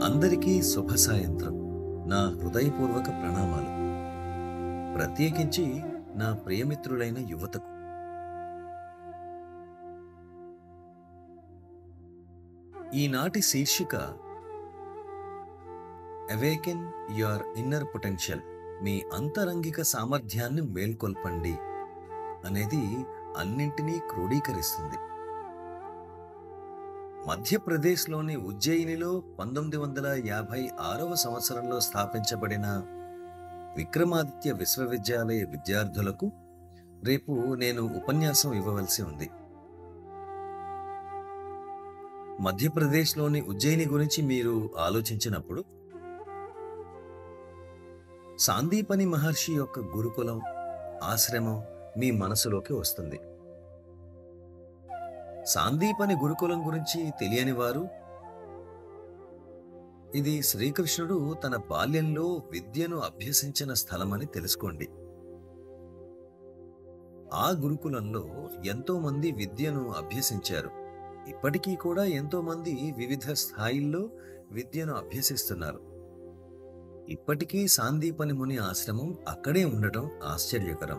అందరికీ శుభ సాయంత్రం నా హృదయపూర్వక ప్రణామాలు ప్రత్యేకించి నా ప్రియమిత్రులైన యువతకు ఈనాటి శీర్షిక అవేకెన్ యువర్ ఇన్నర్ పొటెన్షియల్ మీ అంతరంగిక సామర్థ్యాన్ని మేల్కొల్పండి అనేది అన్నింటినీ క్రోడీకరిస్తుంది మధ్యప్రదేశ్లోని ఉజ్జయినిలో పంతొమ్మిది వందల యాభై ఆరవ సంవత్సరంలో స్థాపించబడిన విక్రమాదిత్య విశ్వవిద్యాలయ విద్యార్థులకు రేపు నేను ఉపన్యాసం ఇవ్వవలసి ఉంది మధ్యప్రదేశ్లోని ఉజ్జయిని గురించి మీరు ఆలోచించినప్పుడు సాందీపని మహర్షి యొక్క గురుకులం ఆశ్రమం మీ మనసులోకి వస్తుంది సాందీపని గురుకులం గురించి తెలియని వారు ఇది శ్రీకృష్ణుడు తన బాల్యంలో విద్యను అభ్యసించిన స్థలమని తెలుసుకోండి ఆ గురుకులంలో ఎంతో మంది విద్యను అభ్యసించారు ఇప్పటికీ కూడా ఎంతో మంది వివిధ స్థాయిల్లో విద్యను అభ్యసిస్తున్నారు ఇప్పటికీ సాందీపని ముని ఆశ్రమం అక్కడే ఉండటం ఆశ్చర్యకరం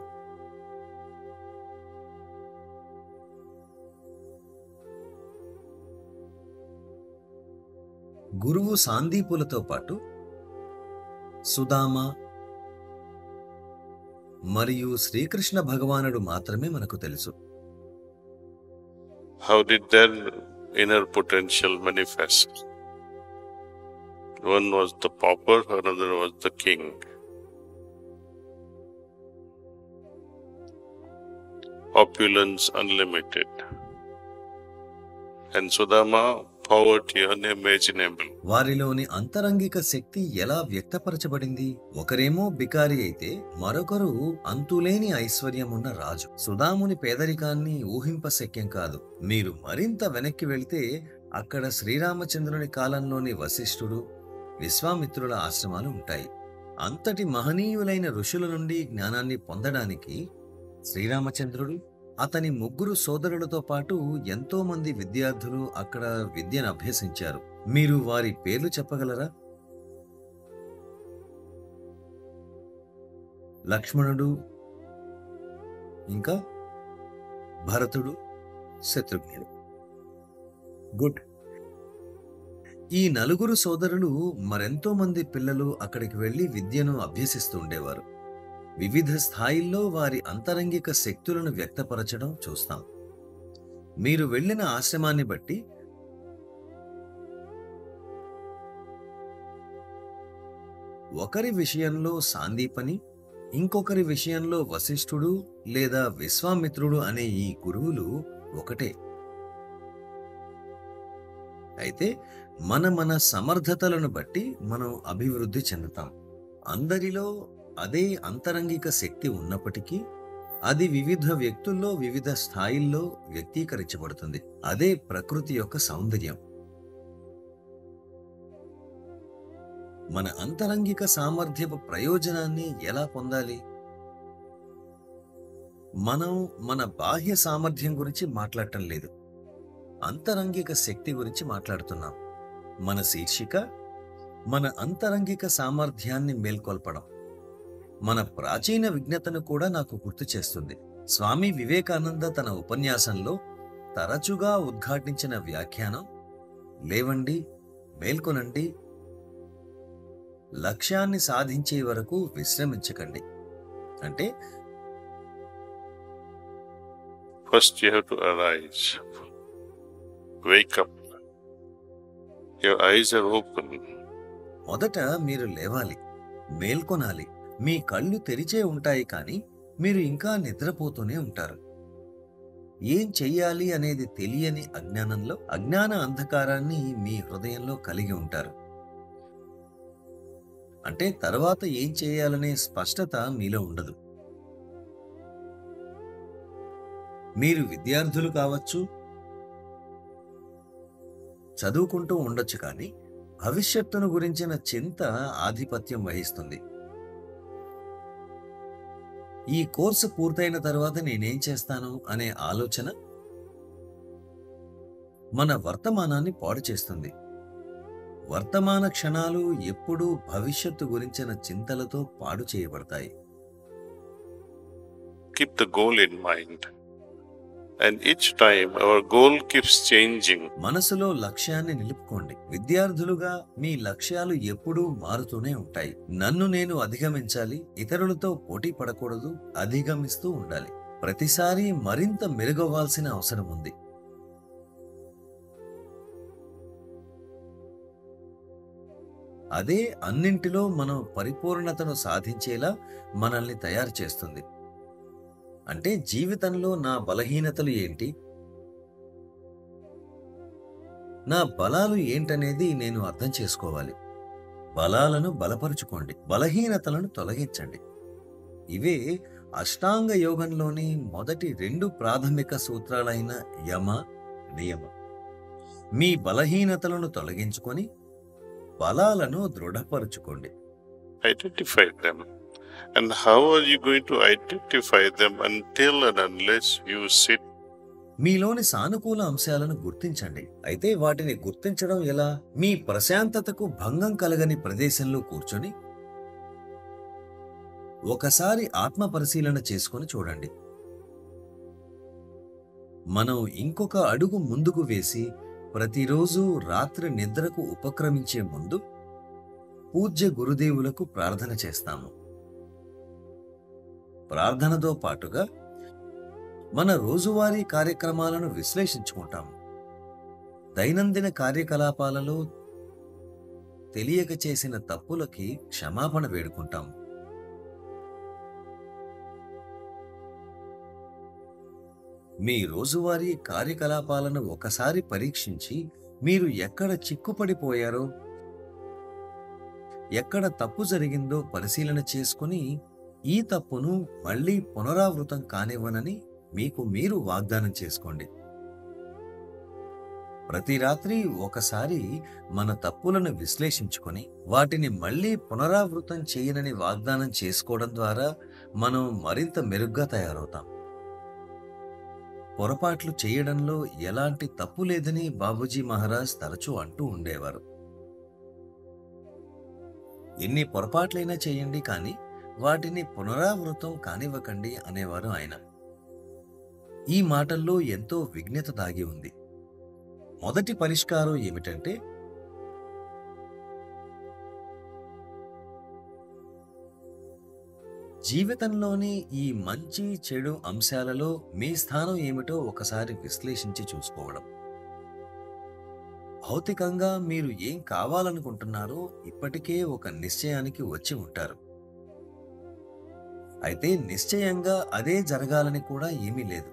గురువు సాందీపులతో పాటు సుదామ మరియు శ్రీకృష్ణ భగవానుడు మాత్రమే మనకు తెలుసు How did their inner potential manifest? One was the pauper, another was the king. Opulence unlimited. And Sudama, poverty unimaginable. వారిలోని అంతరంగిక శక్తి ఎలా వ్యక్తపరచబడింది ఒకరేమో బికారి అయితే మరొకరు అంతులేని ఐశ్వర్యమున్న రాజు సుధాముని పేదరికాన్ని ఊహింపశక్యం కాదు మీరు మరింత వెనక్కి వెళ్తే అక్కడ శ్రీరామచంద్రుని కాలంలోని వశిష్ఠుడు విశ్వామిత్రుల ఆశ్రమాలు ఉంటాయి అంతటి మహనీయులైన ఋషుల నుండి జ్ఞానాన్ని పొందడానికి శ్రీరామచంద్రుడు అతని ముగ్గురు సోదరులతో పాటు ఎంతో మంది విద్యార్థులు అక్కడ విద్యను అభ్యసించారు మీరు వారి పేర్లు చెప్పగలరా లక్ష్మణుడు ఇంకా భరతుడు శత్రుఘ్నుడు గుడ్ ఈ నలుగురు సోదరులు మరెంతో మంది పిల్లలు అక్కడికి వెళ్లి విద్యను అభ్యసిస్తూ ఉండేవారు వివిధ స్థాయిల్లో వారి అంతరంగిక శక్తులను వ్యక్తపరచడం చూస్తాం మీరు వెళ్ళిన ఆశ్రమాన్ని బట్టి ఒకరి విషయంలో సాందీపని ఇంకొకరి విషయంలో వశిష్ఠుడు లేదా విశ్వామిత్రుడు అనే ఈ గురువులు ఒకటే అయితే మన మన సమర్థతలను బట్టి మనం అభివృద్ధి చెందుతాం అందరిలో అదే అంతరంగిక శక్తి ఉన్నప్పటికీ అది వివిధ వ్యక్తుల్లో వివిధ స్థాయిల్లో వ్యక్తీకరించబడుతుంది అదే ప్రకృతి యొక్క సౌందర్యం మన అంతరంగిక సామర్థ్యపు ప్రయోజనాన్ని ఎలా పొందాలి మనం మన బాహ్య సామర్థ్యం గురించి మాట్లాడటం లేదు అంతరంగిక శక్తి గురించి మాట్లాడుతున్నాం మన శీర్షిక మన అంతరంగిక సామర్థ్యాన్ని మేల్కొల్పడం మన ప్రాచీన విజ్ఞతను కూడా నాకు గుర్తు చేస్తుంది స్వామి వివేకానంద తన ఉపన్యాసంలో తరచుగా ఉద్ఘాటించిన వ్యాఖ్యానం లేవండి మేల్కొనండి లక్ష్యాన్ని సాధించే వరకు విశ్రమించకండి అంటే First, you have to arise. Wake up. Your eyes are open. మొదట మీరు లేవాలి మేల్కొనాలి మీ కళ్ళు తెరిచే ఉంటాయి కానీ మీరు ఇంకా నిద్రపోతూనే ఉంటారు ఏం చెయ్యాలి అనేది తెలియని అజ్ఞానంలో అజ్ఞాన అంధకారాన్ని మీ హృదయంలో కలిగి ఉంటారు అంటే తర్వాత ఏం చేయాలనే స్పష్టత మీలో ఉండదు మీరు విద్యార్థులు కావచ్చు చదువుకుంటూ ఉండొచ్చు కానీ భవిష్యత్తును గురించిన చింత ఆధిపత్యం వహిస్తుంది ఈ కోర్సు పూర్తయిన తర్వాత నేనేం చేస్తాను అనే ఆలోచన మన వర్తమానాన్ని పాడు చేస్తుంది వర్తమాన క్షణాలు ఎప్పుడూ భవిష్యత్తు గురించిన చింతలతో పాడు చేయబడతాయి Keep the goal in mind. And each time our goal keeps changing. మనసులో లక్ష్యాన్ని నిలుపుకోండి విద్యార్థులుగా మీ లక్ష్యాలు ఎప్పుడూ మారుతూనే ఉంటాయి నన్ను నేను అధిగమించాలి ఇతరులతో పోటీ పడకూడదు అధిగమిస్తూ ఉండాలి ప్రతిసారి మరింత మెరుగవ్వాల్సిన అవసరం ఉంది అదే అన్నింటిలో మనం పరిపూర్ణతను సాధించేలా మనల్ని తయారు చేస్తుంది అంటే జీవితంలో నా బలహీనతలు ఏంటి నా బలాలు ఏంటనేది నేను అర్థం చేసుకోవాలి బలాలను బలపరుచుకోండి బలహీనతలను తొలగించండి ఇవే అష్టాంగ యోగంలోని మొదటి రెండు ప్రాథమిక సూత్రాలైన యమ నియమ మీ బలహీనతలను తొలగించుకొని బలాలను దృఢపరుచుకోండి Identify them. And how are you going to identify them until and unless you sit మీలోని సానుకూల అంశాలను గుర్తించండి అయితే వాటిని గుర్తించడం ఎలా మీ ప్రశాంతతకు భంగం కలగని ప్రదేశంలో కూర్చొని ఒకసారి ఆత్మ పరిశీలన చేసుకొని చూడండి మనం ఇంకొక అడుగు ముందుకు వేసి ప్రతిరోజు రాత్రి నిద్రకు ఉపక్రమించే ముందు పూజ్య గురుదేవులకు ప్రార్థన చేస్తాము ప్రార్థనతో పాటుగా మన రోజువారీ కార్యక్రమాలను విశ్లేషించుకుంటాం దైనందిన కార్యకలాపాలలో తెలియక చేసిన తప్పులకి క్షమాపణ వేడుకుంటాం మీ రోజువారీ కార్యకలాపాలను ఒకసారి పరీక్షించి మీరు ఎక్కడ చిక్కుపడిపోయారో ఎక్కడ తప్పు జరిగిందో పరిశీలన చేసుకుని ఈ తప్పును మళ్ళీ పునరావృతం కానివ్వనని మీకు మీరు వాగ్దానం చేసుకోండి ప్రతి రాత్రి ఒకసారి మన తప్పులను విశ్లేషించుకొని వాటిని మళ్ళీ పునరావృతం చేయనని వాగ్దానం చేసుకోవడం ద్వారా మనం మరింత మెరుగ్గా తయారవుతాం పొరపాట్లు చేయడంలో ఎలాంటి తప్పు లేదని బాబూజీ మహారాజ్ తరచూ అంటూ ఉండేవారు ఎన్ని పొరపాట్లైనా చేయండి కానీ వాటిని పునరావృతం కానివ్వకండి అనేవారు ఆయన ఈ మాటల్లో ఎంతో విఘ్నత దాగి ఉంది మొదటి పరిష్కారం ఏమిటంటే జీవితంలోని ఈ మంచి చెడు అంశాలలో మీ స్థానం ఏమిటో ఒకసారి విశ్లేషించి చూసుకోవడం భౌతికంగా మీరు ఏం కావాలనుకుంటున్నారో ఇప్పటికే ఒక నిశ్చయానికి వచ్చి ఉంటారు అయితే నిశ్చయంగా అదే జరగాలని కూడా ఏమీ లేదు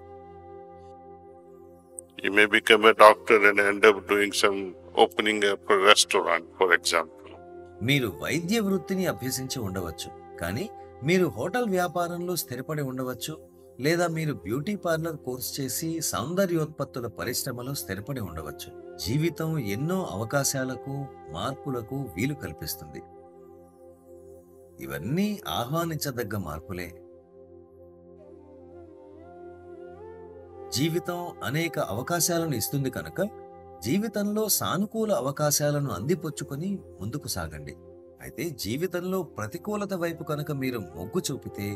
You may become a doctor and end up doing some opening up a restaurant, for example. మీరు వైద్య వృత్తిని అభ్యసించి ఉండవచ్చు కానీ మీరు హోటల్ వ్యాపారంలో స్థిరపడి ఉండవచ్చు లేదా మీరు బ్యూటీ పార్లర్ కోర్స్ చేసి సౌందర్యోత్పత్తుల పరిశ్రమలో స్థిరపడి ఉండవచ్చు జీవితం ఎన్నో అవకాశాలకు మార్పులకు వీలు కల్పిస్తుంది ఇవన్నీ ఆహ్వానించదగ్గ మార్పులే జీవితం అనేక అవకాశాలను ఇస్తుంది కనుక జీవితంలో సానుకూల అవకాశాలను అందిపుచ్చుకొని ముందుకు సాగండి అయితే జీవితంలో ప్రతికూలత వైపు కనుక మీరు మొగ్గు చూపితే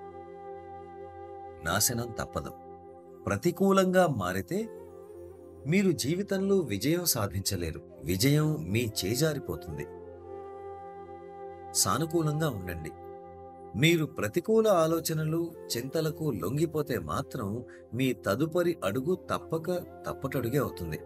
నాశనం తప్పదు ప్రతికూలంగా మారితే మీరు జీవితంలో విజయం సాధించలేరు విజయం మీ చేజారిపోతుంది సానుకూలంగా ఉండండి మీరు ప్రతికూల ఆలోచనలు చింతలకు లొంగిపోతే మాత్రం మీ తదుపరి అడుగు తప్పక తప్పటడుగే అవుతుంది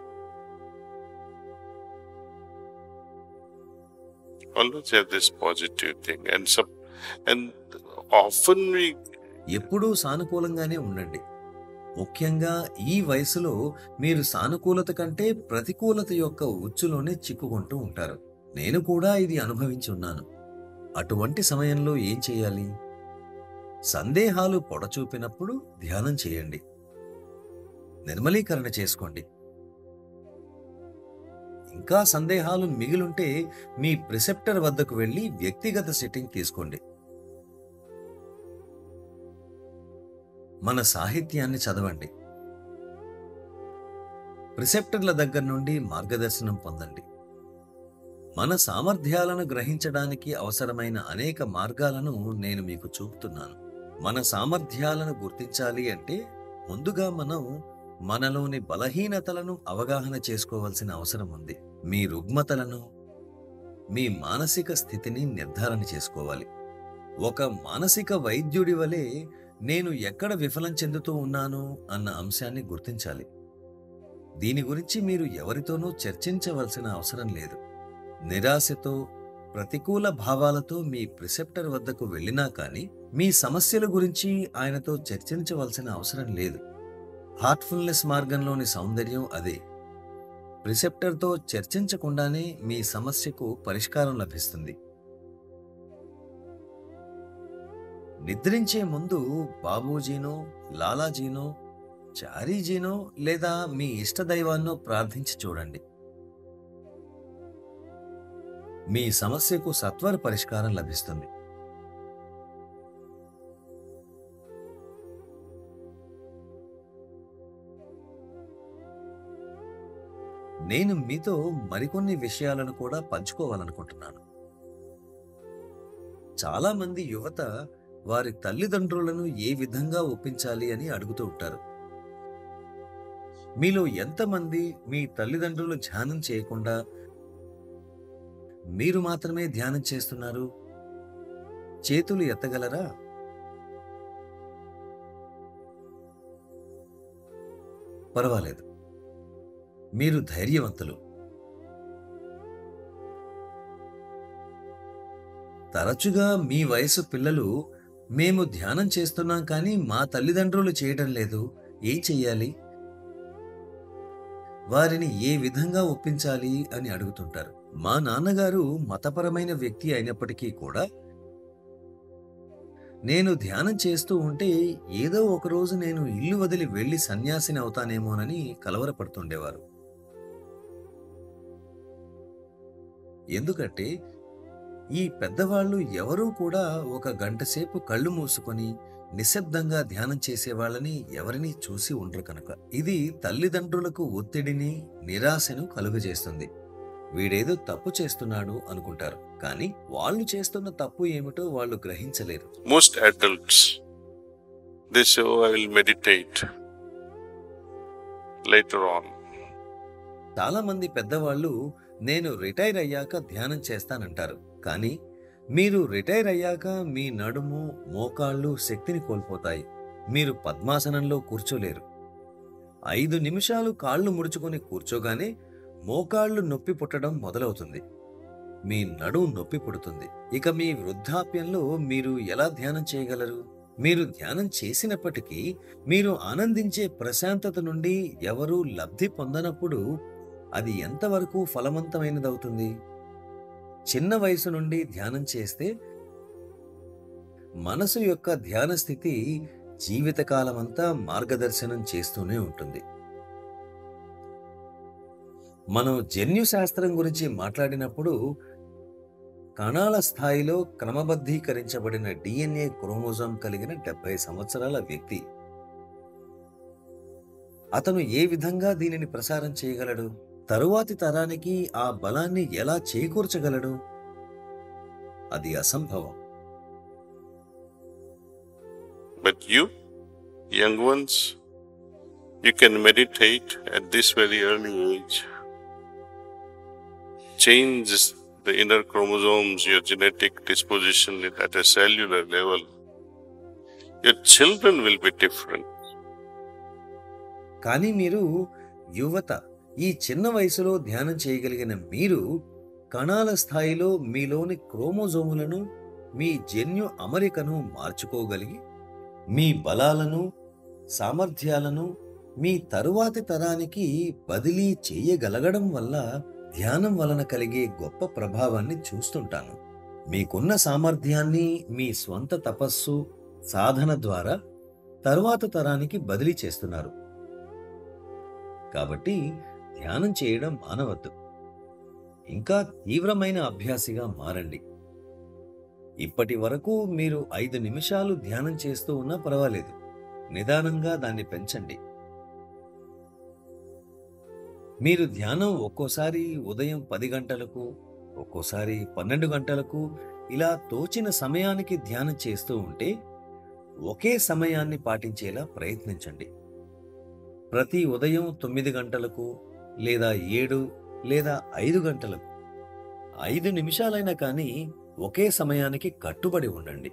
Always have this positive thing, and some, and often we ఎప్పుడూ సానుకూలంగానే ఉండండి ముఖ్యంగా ఈ వయసులో మీరు సానుకూలత కంటే ప్రతికూలత యొక్క ఉచ్చులోనే చిక్కుకుంటూ ఉంటారు నేను కూడా ఇది అనుభవించి ఉన్నాను అటువంటి సమయంలో ఏం చేయాలి సందేహాలు పొడచూపినప్పుడు ధ్యానం చేయండి నిర్మలీకరణ చేసుకోండి ఇంకా సందేహాలు మిగిలుంటే మీ ప్రిసెప్టర్ వద్దకు వెళ్ళి వ్యక్తిగత సెట్టింగ్ తీసుకోండి మన సాహిత్యాన్ని చదవండి ప్రిసెప్టర్ల దగ్గర నుండి మార్గదర్శనం పొందండి మన సామర్థ్యాలను గ్రహించడానికి అవసరమైన అనేక మార్గాలను నేను మీకు చూపుతున్నాను మన సామర్థ్యాలను గుర్తించాలి అంటే ముందుగా మనం మనలోని బలహీనతలను అవగాహన చేసుకోవాల్సిన అవసరం ఉంది మీ రుగ్మతలను మీ మానసిక స్థితిని నిర్ధారణ చేసుకోవాలి ఒక మానసిక వైద్యుడి వలె నేను ఎక్కడ విఫలం చెందుతూ ఉన్నాను అన్న అంశాన్ని గుర్తించాలి దీని గురించి మీరు ఎవరితోనూ చర్చించవలసిన అవసరం లేదు నిరాశతో ప్రతికూల భావాలతో మీ ప్రిసెప్టర్ వద్దకు వెళ్ళినా కానీ మీ సమస్యల గురించి ఆయనతో చర్చించవలసిన అవసరం లేదు హార్ట్ఫుల్నెస్ మార్గంలోని సౌందర్యం అదే ప్రిసెప్టర్తో చర్చించకుండానే మీ సమస్యకు పరిష్కారం లభిస్తుంది నిద్రించే ముందు బాబూజీనో లాలాజీనో చారీజీనో లేదా మీ ఇష్టదైవాన్నో ప్రార్థించి చూడండి మీ సమస్యకు సత్వర పరిష్కారం లభిస్తుంది నేను మీతో మరికొన్ని విషయాలను కూడా పంచుకోవాలనుకుంటున్నాను చాలా మంది యువత వారి తల్లిదండ్రులను ఏ విధంగా ఒప్పించాలి అని అడుగుతూ ఉంటారు మీలో ఎంతమంది మీ తల్లిదండ్రులు ధ్యానం చేయకుండా మీరు మాత్రమే ధ్యానం చేస్తున్నారు చేతులు ఎత్తగలరా పర్వాలేదు మీరు ధైర్యవంతులు తరచుగా మీ వయసు పిల్లలు మేము ధ్యానం చేస్తున్నాం కానీ మా తల్లిదండ్రులు చేయడం లేదు ఏం చెయ్యాలి వారిని ఏ విధంగా ఒప్పించాలి అని అడుగుతుంటారు మా నాన్నగారు మతపరమైన వ్యక్తి అయినప్పటికీ కూడా నేను ధ్యానం చేస్తూ ఉంటే ఏదో ఒక రోజు నేను ఇల్లు వదిలి వెళ్లి సన్యాసిని అవుతానేమోనని కలవరపడుతుండేవారు ఎందుకంటే ఈ పెద్దవాళ్ళు ఎవరూ కూడా ఒక గంట సేపు కళ్ళు మూసుకొని నిశ్శబ్దంగా ధ్యానం చేసేవాళ్ళని ఎవరినీ చూసి ఉండరు కనుక ఇది తల్లిదండ్రులకు ఒత్తిడిని నిరాశను కలుగజేస్తుంది వీడేదో తప్పు చేస్తున్నాడు అనుకుంటారు కానీ వాళ్ళు చేస్తున్న తప్పు ఏమిటో వాళ్ళు గ్రహించలేరు Most adults, they say, Oh, I will meditate later on. చాలా మంది పెద్దవాళ్ళు నేను రిటైర్ అయ్యాక ధ్యానం చేస్తానంటారు కానీ మీరు రిటైర్ అయ్యాక మీ నడుము మోకాళ్ళు శక్తిని కోల్పోతాయి మీరు పద్మాసనంలో కూర్చోలేరు ఐదు నిమిషాలు కాళ్ళు ముడుచుకొని కూర్చోగానే మోకాళ్ళు నొప్పి పుట్టడం మొదలవుతుంది మీ నడుము నొప్పి పుడుతుంది ఇక మీ వృద్ధాప్యంలో మీరు ఎలా ధ్యానం చేయగలరు మీరు ధ్యానం చేసినప్పటికీ మీరు ఆనందించే ప్రశాంతత నుండి ఎవరూ లబ్ధి పొందనప్పుడు అది ఎంతవరకు ఫలవంతమైనదవుతుంది చిన్న వయసు నుండి ధ్యానం చేస్తే మనసు యొక్క ధ్యాన స్థితి జీవితకాలమంతా మార్గదర్శనం చేస్తూనే ఉంటుంది మనం జన్యు శాస్త్రం గురించి మాట్లాడినప్పుడు కణాల స్థాయిలో క్రమబద్ధీకరించబడిన డిఎన్ఏ క్రోమోజోమ్ కలిగిన డెబ్బై సంవత్సరాల వ్యక్తి అతను ఏ విధంగా దీనిని ప్రసారం చేయగలడు తరువాతి తరానికి ఆ బలాన్ని ఎలా చేకూర్చగలడు అది అసంభవం But you, young ones, you can meditate at this very early age. Change the inner chromosomes, your genetic disposition at a cellular level. Your children will be different. కానీ మీరు యువత ఈ చిన్న వయసులో ధ్యానం చేయగలిగిన మీరు కణాల స్థాయిలో మీలోని క్రోమోజోములను మీ జన్యు అమరికను మార్చుకోగలిగి మీ బలాలను సామర్థ్యాలను మీ తరువాతి తరానికి బదిలీ చేయగలగడం వల్ల ధ్యానం వలన కలిగే గొప్ప ప్రభావాన్ని చూస్తుంటాను మీకున్న సామర్థ్యాన్ని మీ స్వంత తపస్సు సాధన ద్వారా తరువాత తరానికి బదిలీ చేస్తున్నారు కాబట్టి ధ్యానం చేయడం మానవద్దు ఇంకా తీవ్రమైన అభ్యాసిగా మారండి ఇప్పటి వరకు మీరు ఐదు నిమిషాలు ధ్యానం చేస్తూ ఉన్నా పర్వాలేదు నిదానంగా దాన్ని పెంచండి మీరు ధ్యానం ఒక్కోసారి ఉదయం పది గంటలకు ఒక్కోసారి పన్నెండు గంటలకు ఇలా తోచిన సమయానికి ధ్యానం చేస్తూ ఉంటే ఒకే సమయాన్ని పాటించేలా ప్రయత్నించండి ప్రతి ఉదయం తొమ్మిది గంటలకు లేదా ఏడు లేదా ఐదు గంటలకు ఐదు నిమిషాలైనా కానీ ఒకే సమయానికి కట్టుబడి ఉండండి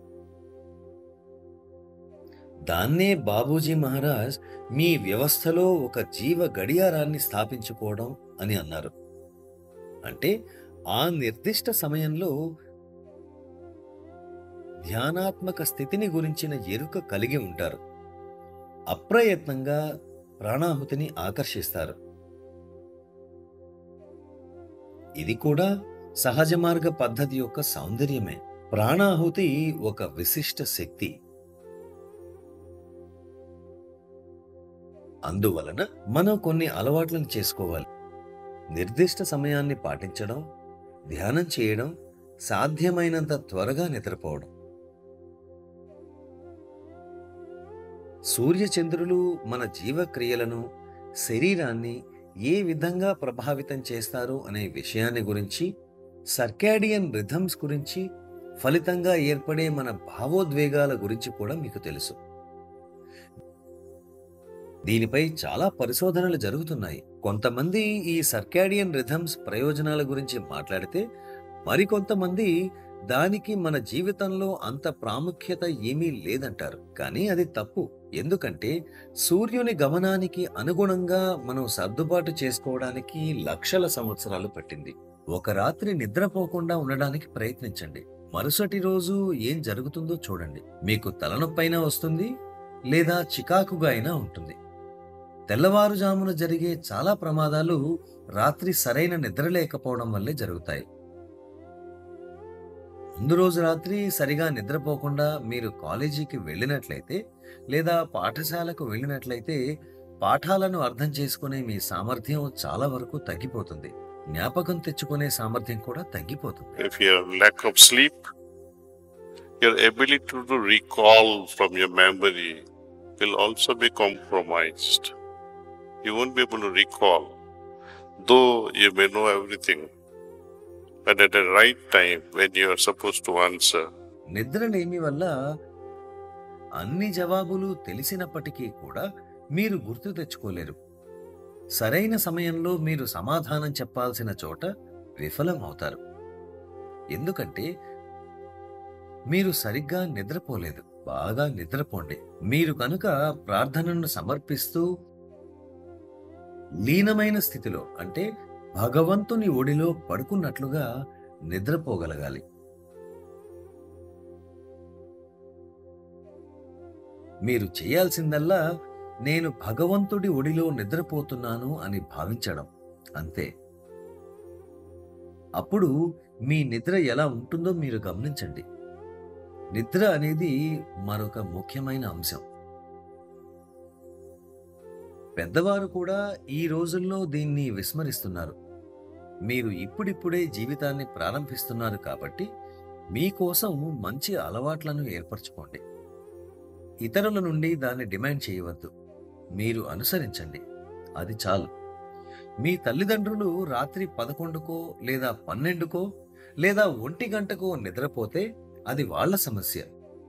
దాన్నే బాబూజీ మహారాజ్ మీ వ్యవస్థలో ఒక జీవ గడియారాన్ని స్థాపించుకోవడం అని అన్నారు అంటే ఆ నిర్దిష్ట సమయంలో ధ్యానాత్మక స్థితిని గురించిన ఎరుక కలిగి ఉంటారు అప్రయత్నంగా ప్రాణాహుతిని ఆకర్షిస్తారు ఇది కూడా సహజ మార్గ పద్ధతి యొక్క సౌందర్యమే ప్రాణాహుతి ఒక విశిష్ట శక్తి అందువలన మనం కొన్ని అలవాట్లను చేసుకోవాలి నిర్దిష్ట సమయాన్ని పాటించడం ధ్యానం చేయడం సాధ్యమైనంత త్వరగా నిద్రపోవడం సూర్యచంద్రులు మన జీవక్రియలను శరీరాన్ని ఏ విధంగా ప్రభావితం చేస్తారు అనే విషయాన్ని గురించి సర్కాడియన్ రిథమ్స్ గురించి ఫలితంగా ఏర్పడే మన భావోద్వేగాల గురించి కూడా మీకు తెలుసు దీనిపై చాలా పరిశోధనలు జరుగుతున్నాయి కొంతమంది ఈ సర్కాడియన్ రిథమ్స్ ప్రయోజనాల గురించి మాట్లాడితే మరికొంతమంది దానికి మన జీవితంలో అంత ప్రాముఖ్యత ఏమీ లేదంటారు కానీ అది తప్పు ఎందుకంటే సూర్యుని గమనానికి అనుగుణంగా మనం సర్దుబాటు చేసుకోవడానికి లక్షల సంవత్సరాలు పట్టింది ఒక రాత్రి నిద్రపోకుండా ఉండడానికి ప్రయత్నించండి మరుసటి రోజు ఏం జరుగుతుందో చూడండి మీకు తలనొప్పైనా వస్తుంది లేదా చికాకుగా అయినా ఉంటుంది తెల్లవారుజామున జరిగే చాలా ప్రమాదాలు రాత్రి సరైన నిద్ర లేకపోవడం వల్లే జరుగుతాయి ముందు రోజు రాత్రి సరిగా నిద్రపోకుండా మీరు కాలేజీకి వెళ్ళినట్లయితే లేదా పాఠశాలకు వెళ్ళినట్లయితే పాఠాలను అర్థం చేసుకునే మీ సామర్థ్యం చాలా వరకు తగ్గిపోతుంది జ్ఞాపకం తెచ్చుకునే సామర్థ్యం కూడా తగ్గిపోతుంది If you have lack of sleep, your ability to recall from your memory will also be compromised. You won't be able to recall, though you may know everything. But at the right time, when you are supposed to answer, నిద్రలేమి వల్ల అన్ని జవాబులు తెలిసినప్పటికీ కూడా మీరు గుర్తు తెచ్చుకోలేరు సరైన సమయంలో మీరు సమాధానం చెప్పాల్సిన చోట విఫలం అవుతారు ఎందుకంటే మీరు సరిగ్గా నిద్రపోలేదు బాగా నిద్రపోండి మీరు కనుక ప్రార్థనను సమర్పిస్తూ లీనమైన స్థితిలో అంటే భగవంతుని ఒడిలో పడుకున్నట్లుగా నిద్రపోగలగాలి మీరు చేయాల్సిందల్లా నేను భగవంతుడి ఒడిలో నిద్రపోతున్నాను అని భావించడం అంతే అప్పుడు మీ నిద్ర ఎలా ఉంటుందో మీరు గమనించండి నిద్ర అనేది మరొక ముఖ్యమైన అంశం పెద్దవారు కూడా ఈ రోజుల్లో దీన్ని విస్మరిస్తున్నారు మీరు ఇప్పుడిప్పుడే జీవితాన్ని ప్రారంభిస్తున్నారు కాబట్టి మీకోసం మంచి అలవాట్లను ఏర్పరచుకోండి ఇతరుల నుండి దాన్ని డిమాండ్ చేయవద్దు మీరు అనుసరించండి అది చాలు మీ తల్లిదండ్రులు రాత్రి పదకొండుకో లేదా పన్నెండుకో లేదా ఒంటి గంటకో నిద్రపోతే అది వాళ్ళ సమస్య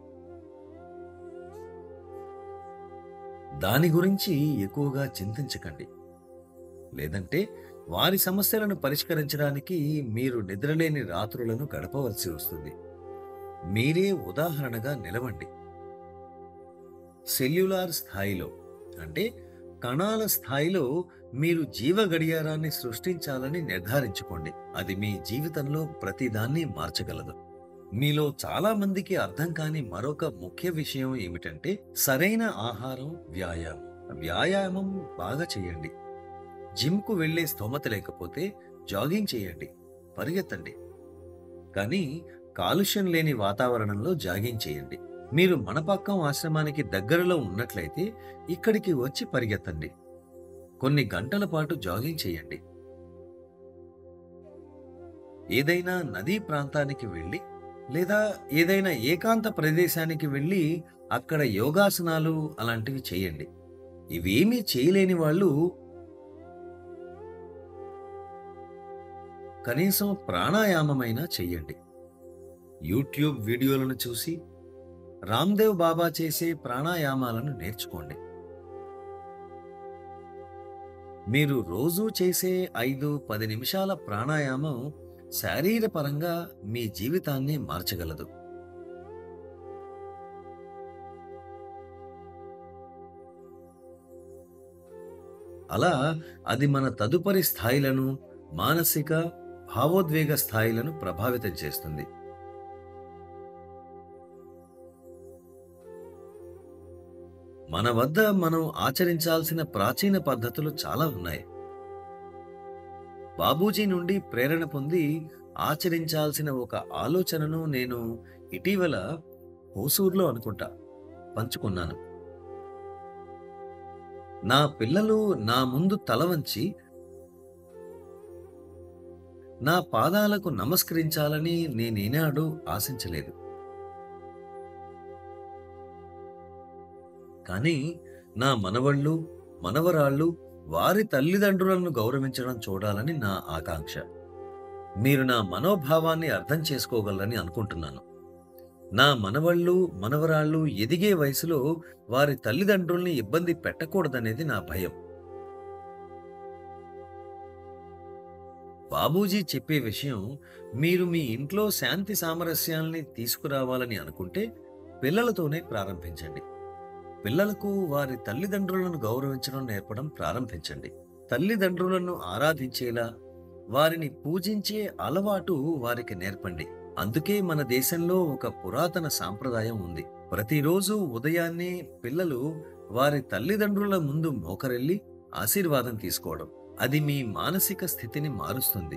దాని గురించి ఎక్కువగా చింతించకండి లేదంటే వారి సమస్యలను పరిష్కరించడానికి మీరు నిద్రలేని రాత్రులను గడపవలసి వస్తుంది మీరే ఉదాహరణగా నిలవండి సెల్యులార్ స్థాయిలో అంటే కణాల స్థాయిలో మీరు జీవ గడియారాన్ని సృష్టించాలని నిర్ధారించుకోండి అది మీ జీవితంలో ప్రతిదాన్ని మార్చగలదు మీలో చాలా మందికి అర్థం కాని మరొక ముఖ్య విషయం ఏమిటంటే సరైన ఆహారం వ్యాయామం వ్యాయామం బాగా చేయండి జిమ్కు వెళ్లే స్తోమత లేకపోతే జాగింగ్ చేయండి పరిగెత్తండి కానీ కాలుష్యం లేని వాతావరణంలో జాగింగ్ చేయండి మీరు మనపక్కం ఆశ్రమానికి దగ్గరలో ఉన్నట్లయితే ఇక్కడికి వచ్చి పరిగెత్తండి కొన్ని గంటల పాటు జాగింగ్ చేయండి ఏదైనా నదీ ప్రాంతానికి వెళ్ళి లేదా ఏదైనా ఏకాంత ప్రదేశానికి వెళ్ళి అక్కడ యోగాసనాలు అలాంటివి చేయండి ఇవేమీ చేయలేని వాళ్ళు కనీసం ప్రాణాయామమైనా చెయ్యండి యూట్యూబ్ వీడియోలను చూసి రామ్దేవ్ బాబా చేసే ప్రాణాయామాలను నేర్చుకోండి మీరు రోజూ చేసే ఐదు పది నిమిషాల ప్రాణాయామం శారీరపరంగా మీ జీవితాన్ని మార్చగలదు అలా అది మన తదుపరి స్థాయిలను మానసిక భావోద్వేగ స్థాయిలను ప్రభావితం చేస్తుంది మన వద్ద మనం ఆచరించాల్సిన ప్రాచీన పద్ధతులు చాలా ఉన్నాయి బాబూజీ నుండి ప్రేరణ పొంది ఆచరించాల్సిన ఒక ఆలోచనను నేను ఇటీవల హోసూర్లో అనుకుంటా పంచుకున్నాను నా పిల్లలు నా ముందు తల వంచి నా పాదాలకు నమస్కరించాలని నేనేనాడు ఆశించలేదు కానీ నా మనవళ్ళు మనవరాళ్ళు వారి తల్లిదండ్రులను గౌరవించడం చూడాలని నా ఆకాంక్ష మీరు నా మనోభావాన్ని అర్థం చేసుకోగలరని అనుకుంటున్నాను నా మనవళ్ళు మనవరాళ్ళు ఎదిగే వయసులో వారి తల్లిదండ్రుల్ని ఇబ్బంది పెట్టకూడదనేది నా భయం బాబూజీ చెప్పే విషయం మీరు మీ ఇంట్లో శాంతి సామరస్యాల్ని తీసుకురావాలని అనుకుంటే పిల్లలతోనే ప్రారంభించండి పిల్లలకు వారి తల్లిదండ్రులను గౌరవించడం నేర్పడం ప్రారంభించండి తల్లిదండ్రులను ఆరాధించేలా వారిని పూజించే అలవాటు వారికి నేర్పండి అందుకే మన దేశంలో ఒక పురాతన సాంప్రదాయం ఉంది ప్రతిరోజు ఉదయాన్నే పిల్లలు వారి తల్లిదండ్రుల ముందు మోకరెళ్ళి ఆశీర్వాదం తీసుకోవడం అది మీ మానసిక స్థితిని మారుస్తుంది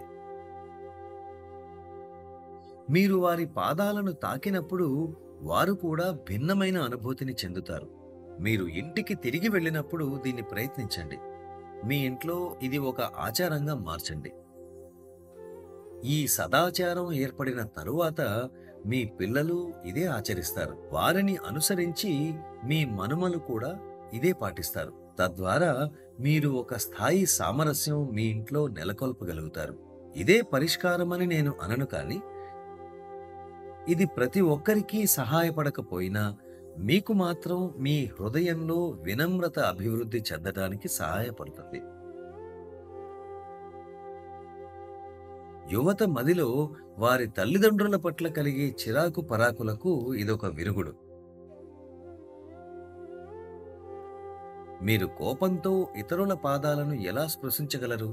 మీరు వారి పాదాలను తాకినప్పుడు వారు కూడా భిన్నమైన అనుభూతిని చెందుతారు మీరు ఇంటికి తిరిగి వెళ్ళినప్పుడు దీన్ని ప్రయత్నించండి మీ ఇంట్లో ఇది ఒక ఆచారంగా మార్చండి ఈ సదాచారం ఏర్పడిన తరువాత మీ పిల్లలు ఇదే ఆచరిస్తారు వారిని అనుసరించి మీ మనుమలు కూడా ఇదే పాటిస్తారు తద్వారా మీరు ఒక స్థాయి సామరస్యం మీ ఇంట్లో నెలకొల్పగలుగుతారు ఇదే పరిష్కారమని నేను అనను కానీ ఇది ప్రతి ఒక్కరికి సహాయపడకపోయినా మీకు మాత్రం మీ హృదయంలో వినమ్రత అభివృద్ధి చెందడానికి సహాయపడుతుంది యువత మదిలో వారి తల్లిదండ్రుల పట్ల కలిగే చిరాకు పరాకులకు ఇదొక విరుగుడు మీరు కోపంతో ఇతరుల పాదాలను ఎలా స్పృశించగలరు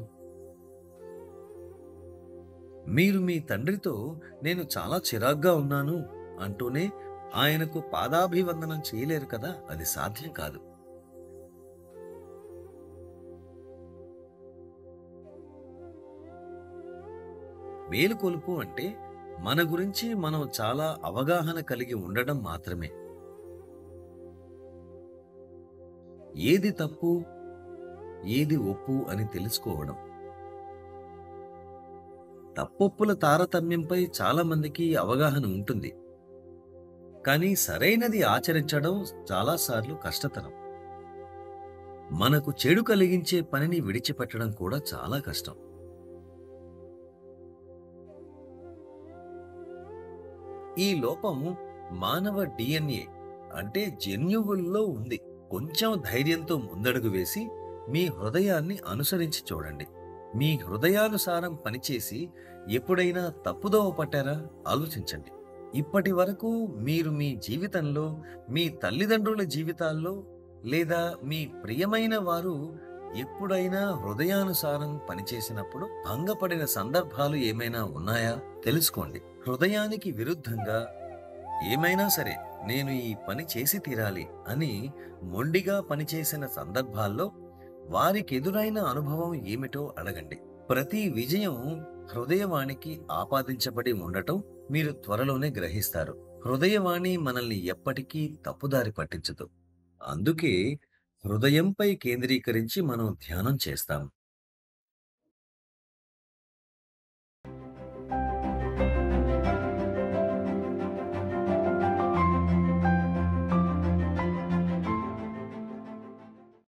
మీరు మీ తండ్రితో నేను చాలా చిరాగ్గా ఉన్నాను అంటూనే ఆయనకు పాదాభివందనం చేయలేరు కదా అది సాధ్యం కాదు మేలుకొలుపు అంటే మన గురించి మనం చాలా అవగాహన కలిగి ఉండడం మాత్రమే ఏది తప్పు ఏది ఒప్పు అని తెలుసుకోవడం తప్పొప్పుల తారతమ్యంపై చాలా మందికి అవగాహన ఉంటుంది కానీ సరైనది ఆచరించడం చాలాసార్లు కష్టతరం మనకు చెడు కలిగించే పనిని విడిచిపెట్టడం కూడా చాలా కష్టం ఈ లోపం మానవ డిఎన్ఏ అంటే జన్యువుల్లో ఉంది కొంచెం ధైర్యంతో ముందడుగు వేసి మీ హృదయాన్ని అనుసరించి చూడండి మీ హృదయానుసారం పనిచేసి ఎప్పుడైనా తప్పుదోవ పట్టారా ఆలోచించండి ఇప్పటి వరకు మీరు మీ జీవితంలో మీ తల్లిదండ్రుల జీవితాల్లో లేదా మీ ప్రియమైన వారు ఎప్పుడైనా హృదయానుసారం పనిచేసినప్పుడు భంగపడిన సందర్భాలు ఏమైనా ఉన్నాయా తెలుసుకోండి హృదయానికి విరుద్ధంగా ఏమైనా సరే నేను ఈ పని చేసి తీరాలి అని మొండిగా పనిచేసిన సందర్భాల్లో వారికి ఎదురైన అనుభవం ఏమిటో అడగండి ప్రతి విజయం హృదయవాణికి ఆపాదించబడి ఉండటం మీరు త్వరలోనే గ్రహిస్తారు హృదయవాణి మనల్ని ఎప్పటికీ తప్పుదారి పట్టించదు అందుకే హృదయంపై కేంద్రీకరించి మనం ధ్యానం చేస్తాం